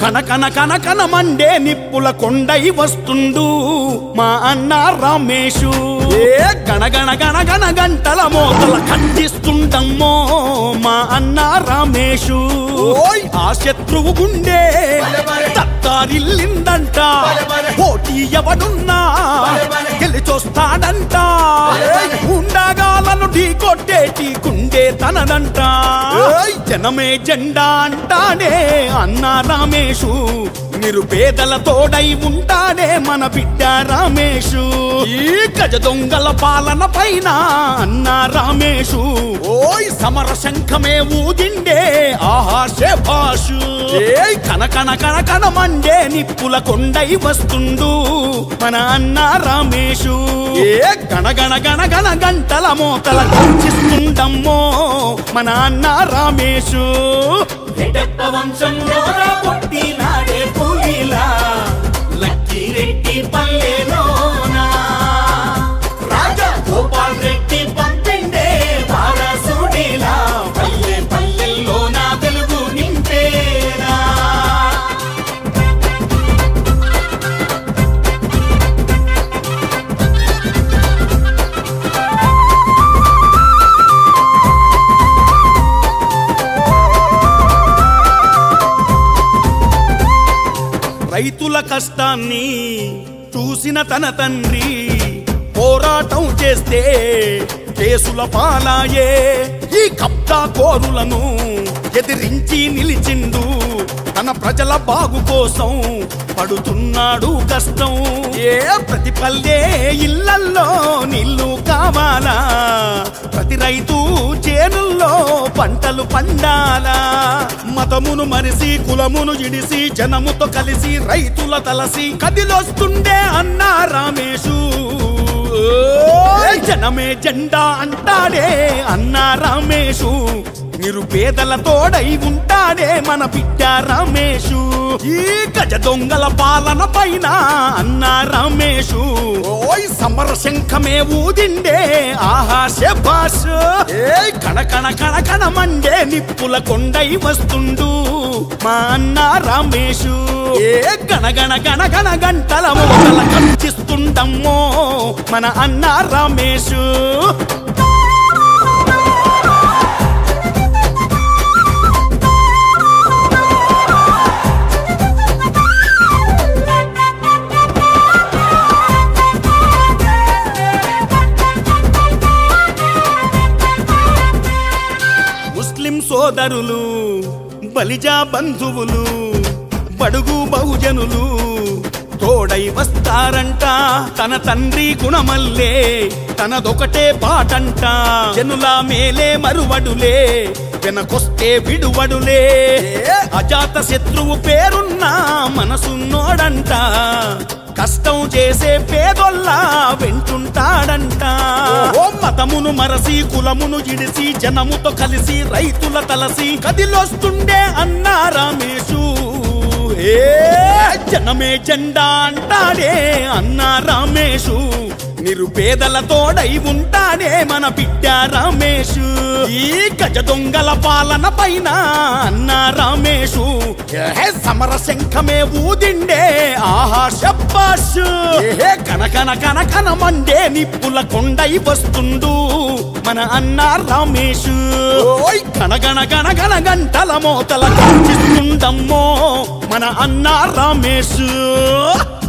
కనకన కనకన Monday నిప్పుల కొండై వస్తుండు మా అన్న రమేషు ఏ గణగణ గణగణ గంటల మోతల ఖండిస్తుండమ్మో మా అన్న రమేషు ఓయ్ ఆ శత్రువు గుండె తత్తారిల్లిందంట పోటీ ఎవడున్నా గెలిచొస్తాడంట ఉండగాలను ఢీ కొట్టేటి గుండె తనదంట జనమే జెండా అంటాడే అన్నా రామేషు నిరుపేదల తోడై ఉంటాడే మన బిడ్డ రామేషు ఈ గజ దొంగల పాలన పైన అన్నా రామేషు ఓయ్ సమర శంఖమే ఊదిండే ఆహా శభాషు ఏయ్ కన కన కన కన మండే నిప్పుల కొండై వస్తుండు మన అన్న రామేషు ఏ గణ గణ గణ గణ గంటల మోతల కంచిస్తుండమ్మో మన అన్న రామేషు రెడ్డప్ప వంశంలో పుట్టినాడే పులిలా లక్కీ రెడ్డి పల్లెలోనా రాజా గోపాల్ రెడ్డి పంపిండే వారసుడిలా పల్లె పల్లెల్లో నా వెలుగు నింపేరా రైతుల కష్టాన్ని చూసిన తన తండ్రి పోరాటం చేస్తే కేసుల పాలాయే ఈ కబ్జా కోరులను ఎదిరించి నిలిచిండు తన ప్రజల బాగు కోసం పడుతున్నాడు కష్టం ఏ ప్రతి పల్లె ఇళ్లల్లో నీళ్లు కావాలా ప్రతి రైతు చేనుల్లో పంటలు పండాలా మతమును మరిసి కులమును ఇడిసి జనముతో కలిసి రైతుల తలసి కదిలొస్తుండే అన్నా రామేషు ఓయ్ జనమే జెండా అంటాడే అన్నా రామేషు నిరుపేదల తోడై ఉంటాడే మన బిడ్డ రమేషు ఈ గజ దొంగల పాలన పైన అన్నా రమేషు ఓయ్ సమర శంఖమే ఊదిండే ఆహా శభాష్ ఏ కణ కణ కణ కణ మండే నిప్పుల కొండై వస్తుండు మా అన్న రమేషు ఏ గణ గణ గణ గణ గంటల మోతల కంచిస్తుండమ్మో మన అన్న రమేషు ముస్లిం సోదరులు బలిజా బంధువులు బడుగు బహుజనులు తోడై వస్తారంట తన తండ్రి గుణమల్లే తనదొకటే పాటంట జనుల మేలే మరువడులే వెనకొస్తే విడువడులే అజాత శత్రువు పేరున్న మనసున్నోడంట కష్టం చేసే పేదొల్లా వింటుంటాడంట ఓ మతమును మరసి కులమును ఇడిసి జనముతో కలిసి రైతుల తలసి కదిలొస్తుండే అన్నా రమేషు ఏ జనమే జెండా అంటాడే అన్నా రమేషు నిరుపేదల తోడై ఉంటాడే మన బిడ్డ రమేషు ఈ గజ దొంగల పాలన పైన అన్న రమేషు ఏ సమర శంఖమే ఊదిండే ఆహా శబ్బాష్ ఏ కన కన కన కన మండే నిప్పుల కొండై వస్తుండు మన అన్న రమేషు ఓయ్ గణ గణ గణ గణ గంటల మోతల కంచిస్తుండమ్మో మన అన్న రమేష్